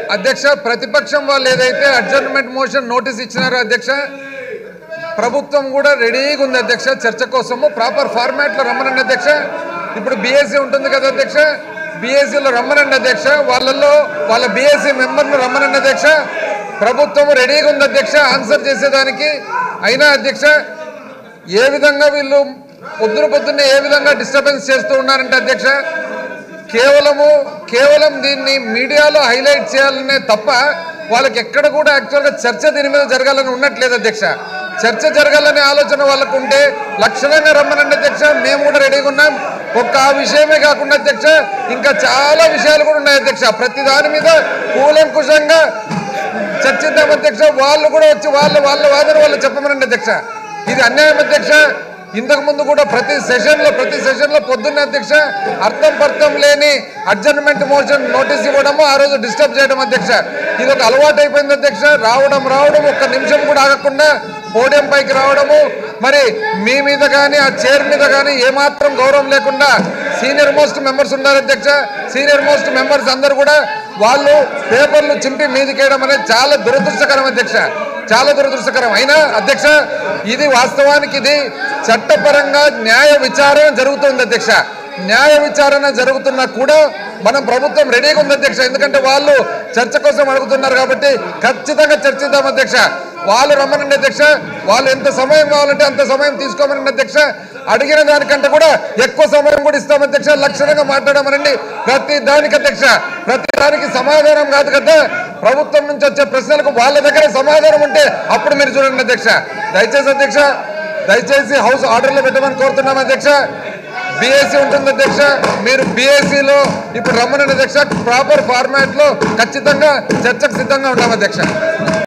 అధ్యక్ష ప్రతిపక్షం వాళ్ళు ఏదైతే అడ్జర్న్మెంట్ మోషన్ నోటీస్ ఇచ్చినారో అధ్యక్ష ప్రభుత్వం కూడా రెడీగా ఉంది అధ్యక్ష చర్చ కోసము ప్రాపర్ ఫార్మాట్లో రమ్మనండి అధ్యక్ష ఇప్పుడు బీఎస్సీ ఉంటుంది కదా అధ్యక్ష బీఎస్సీలో రమ్మనండి అధ్యక్ష వాళ్ళల్లో వాళ్ళ బీఎస్సీ మెంబర్ను రమ్మనండి అధ్యక్ష ప్రభుత్వం రెడీగా ఉంది అధ్యక్ష ఆన్సర్ చేసేదానికి అయినా అధ్యక్ష ఏ విధంగా వీళ్ళు పొద్దున పొద్దున్నే ఏ విధంగా డిస్టర్బెన్స్ చేస్తూ ఉన్నారంటే అధ్యక్ష కేవలము కేవలం దీన్ని మీడియాలో హైలైట్ చేయాలనే తప్ప వాళ్ళకి ఎక్కడ కూడా యాక్చువల్గా చర్చ దీని మీద జరగాలని ఉన్నట్లేదు అధ్యక్ష చర్చ జరగాలనే ఆలోచన వాళ్ళకు ఉంటే లక్షణంగా రమ్మనండి అధ్యక్ష మేము కూడా రెడీగా ఉన్నాం ఒక్క ఆ విషయమే కాకుండా అధ్యక్ష ఇంకా చాలా విషయాలు కూడా ఉన్నాయి అధ్యక్ష ప్రతి దాని మీద కూలంకుషంగా చర్చిద్దాం అధ్యక్ష వాళ్ళు కూడా వచ్చి వాళ్ళ వాళ్ళ వాదన వాళ్ళు చెప్పమనండి అధ్యక్ష ఇది అన్యాయం అధ్యక్ష ఇంతకు ముందు కూడా ప్రతి సెషన్ లో ప్రతి సెషన్ లో పొద్దున్న అధ్యక్ష అర్థం పర్థం లేని అడ్జర్న్మెంట్ మోషన్ నోటీస్ ఇవ్వడము ఆ రోజు డిస్టర్బ్ చేయడం అధ్యక్ష ఇది ఒక అలవాటు అయిపోయింది అధ్యక్ష రావడం రావడం ఒక్క నిమిషం కూడా ఆగకుండా పోడియం పైకి రావడము మరి మీ మీద కానీ ఆ చైర్ మీద కానీ ఏమాత్రం గౌరవం లేకుండా సీనియర్ మోస్ట్ మెంబర్స్ ఉన్నారు అధ్యక్ష సీనియర్ మోస్ట్ మెంబర్స్ అందరు కూడా వాళ్ళు పేపర్లు చింపి మీదికేయడం అనేది చాలా దురదృష్టకరం అధ్యక్ష చాలా దురదృష్టకరం అయినా అధ్యక్ష ఇది వాస్తవానికి ఇది చట్టపరంగా న్యాయ విచారణ జరుగుతుంది అధ్యక్ష న్యాయ విచారణ జరుగుతున్నా కూడా మనం ప్రభుత్వం రెడీగా ఉంది అధ్యక్ష ఎందుకంటే వాళ్ళు చర్చ కోసం అడుగుతున్నారు కాబట్టి ఖచ్చితంగా చర్చిద్దాం అధ్యక్ష వాళ్ళు రమ్మనండి అధ్యక్ష వాళ్ళు ఎంత సమయం కావాలంటే అంత సమయం తీసుకోమనండి అధ్యక్ష అడిగిన దానికంటే కూడా ఎక్కువ సమయం కూడా ఇస్తాం అధ్యక్ష లక్షణంగా మాట్లాడమనండి ప్రతి దానికి అధ్యక్ష ప్రతి దానికి సమాధానం కాదు కదా ప్రభుత్వం నుంచి వచ్చే ప్రశ్నలకు వాళ్ళ దగ్గర సమాధానం ఉంటే అప్పుడు మీరు చూడండి అధ్యక్ష దయచేసి అధ్యక్ష దయచేసి హౌస్ ఆర్డర్లో పెట్టమని కోరుతున్నాం అధ్యక్ష బీఎస్సీ ఉంటుంది అధ్యక్ష మీరు బీఎస్సీలో ఇప్పుడు రమ్మనండి అధ్యక్ష ప్రాపర్ ఫార్మాట్లో ఖచ్చితంగా చర్చకు సిద్ధంగా ఉన్నాం అధ్యక్ష